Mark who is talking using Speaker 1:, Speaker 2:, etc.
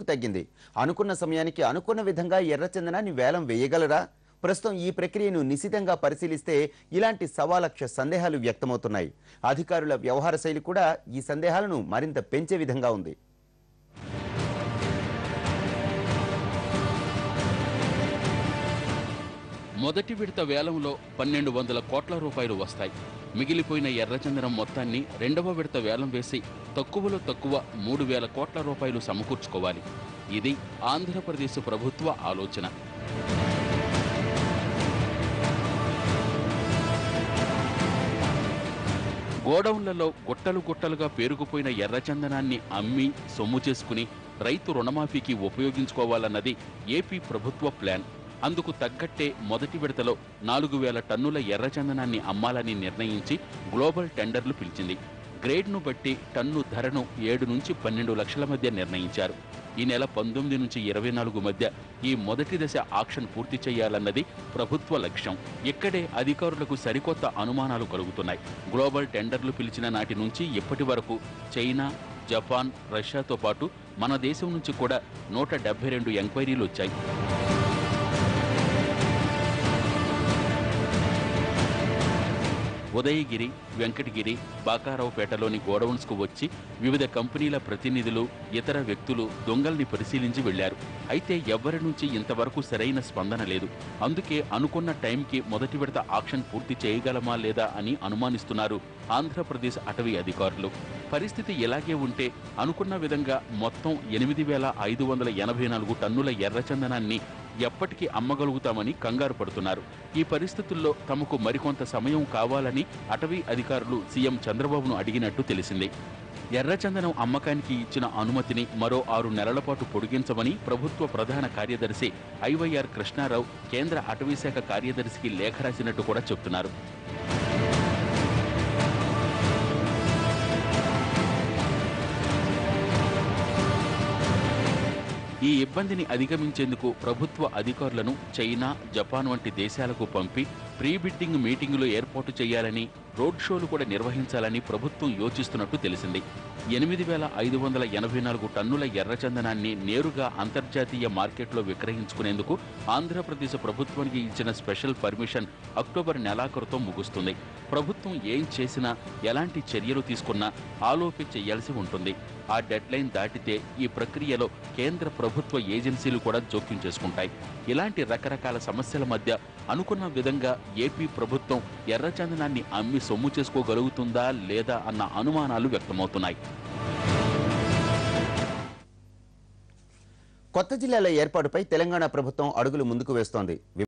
Speaker 1: ఎందుకు తగ్గింది అనుకున్న సమయానికి అనుకున్న విధంగా ఎర్రచందనాన్ని వేలం వేయగలరా ప్రస్తుతం ఈ ప్రక్రియను నిశితంగా పరిశీలిస్తే ఇలాంటి సవాలక్ష సందేహాలు వ్యక్తమవుతున్నాయి అధికారుల వ్యవహార శైలి కూడా ఈ సందేహాలను మరింత పెంచే విధంగా ఉంది
Speaker 2: మొదటి విడత వేలంలో పన్నెండు వందల కోట్ల రూపాయలు వస్తాయి మిగిలిపోయిన ఎర్రచందనం మొత్తాన్ని రెండవ విడత వేలం వేసి తక్కువలో తక్కువ మూడు వేల కోట్ల రూపాయలు సమకూర్చుకోవాలి ఇది ఆంధ్రప్రదేశ్ ప్రభుత్వ ఆలోచన గోడౌన్లలో గుట్టలు గుట్టలుగా పేరుకుపోయిన ఎర్రచందనాన్ని అమ్మి సొమ్ము చేసుకుని రైతు రుణమాఫీకి ఉపయోగించుకోవాలన్నది ఏపీ ప్రభుత్వ ప్లాన్ అందుకు తగ్గట్టే మొదటి విడతలో నాలుగు వేల టన్నుల ఎర్రచందనాన్ని అమ్మాలని నిర్ణయించి గ్లోబల్ టెండర్లు పిలిచింది గ్రేడ్ను బట్టి టన్ను ధరను ఏడు నుంచి పన్నెండు లక్షల మధ్య నిర్ణయించారు ఈ నెల పంతొమ్మిది నుంచి ఇరవై నాలుగు మధ్య ఈ మొదటి దశ ఆక్షన్ పూర్తి చేయాలన్నది ప్రభుత్వ లక్ష్యం ఇక్కడే అధికారులకు సరికొత్త అనుమానాలు కలుగుతున్నాయి గ్లోబల్ టెండర్లు పిలిచిన నాటి నుంచి ఇప్పటి వరకు చైనా జపాన్ రష్యాతో పాటు మన దేశం నుంచి కూడా నూట డెబ్బై రెండు ఎంక్వైరీలు వచ్చాయి ఉదయగిరి వెంకటగిరి బాకారావుపేటలోని గోడౌన్స్కు వచ్చి వివిధ కంపెనీల ప్రతినిధులు ఇతర వ్యక్తులు దొంగల్ని పరిశీలించి వెళ్లారు అయితే ఎవ్వరి నుంచి ఇంతవరకు సరైన స్పందన లేదు అందుకే అనుకున్న టైంకి మొదటి విడత ఆక్షన్ పూర్తి చేయగలమా లేదా అని అనుమానిస్తున్నారు ఆంధ్రప్రదేశ్ అటవీ అధికారులు పరిస్థితి ఇలాగే ఉంటే అనుకున్న విధంగా మొత్తం ఎనిమిది వేల ఐదు వందల ఎనభై నాలుగు టన్నుల ఎర్రచందనాన్ని ఎప్పటికీ అమ్మగలుగుతామని కంగారు పడుతున్నారు ఈ పరిస్థితుల్లో తమకు మరికొంత సమయం కావాలని అటవీ అధికారులు సీఎం చంద్రబాబును అడిగినట్టు తెలిసింది ఎర్రచందనం అమ్మకానికి ఇచ్చిన అనుమతిని మరో ఆరు నెలల పాటు పొడిగించమని ప్రభుత్వ ప్రధాన కార్యదర్శి ఐవైఆర్ కృష్ణారావు కేంద్ర అటవీశాఖ కార్యదర్శికి లేఖ రాసినట్టు కూడా చెబుతున్నారు ఈ ఇబ్బందిని అధిగమించేందుకు ప్రభుత్వ అధికారులను చైనా జపాన్ వంటి దేశాలకు పంపి ప్రీ బిడ్డింగ్ మీటింగులు ఏర్పాటు చేయాలని రోడ్ షోలు కూడా నిర్వహించాలని ప్రభుత్వం యోచిస్తున్నట్టు తెలిసింది ఎనిమిది వేల ఐదు వందల ఎనభై నాలుగు టన్నుల ఎర్రచందనాన్ని నేరుగా అంతర్జాతీయ మార్కెట్లో విక్రయించుకునేందుకు ఆంధ్రప్రదేశ్ ప్రభుత్వానికి ఇచ్చిన స్పెషల్ పర్మిషన్ అక్టోబర్ నెలాఖరుతో ముగుస్తుంది ప్రభుత్వం ఏం చేసినా ఎలాంటి చర్యలు తీసుకున్నా ఆలోపే చేయాల్సి ఉంటుంది ఆ డెడ్లైన్ దాటితే ఈ ప్రక్రియలో కేంద్ర ప్రభుత్వ ఏజెన్సీలు కూడా జోక్యం చేసుకుంటాయి ఇలాంటి రకరకాల సమస్యల మధ్య అనుకున్న విధంగా ఏపీ ప్రభుత్వం ఎర్రచందనాన్ని అమ్మి సొమ్ము చేసుకోగలుగుతుందా లేదా అన్న అనుమానాలు వ్యక్తమవుతున్నాయి
Speaker 1: కొత్త జిల్లాల ఏర్పాటుపై తెలంగాణ ప్రభుత్వం అడుగులు ముందుకు వేస్తోంది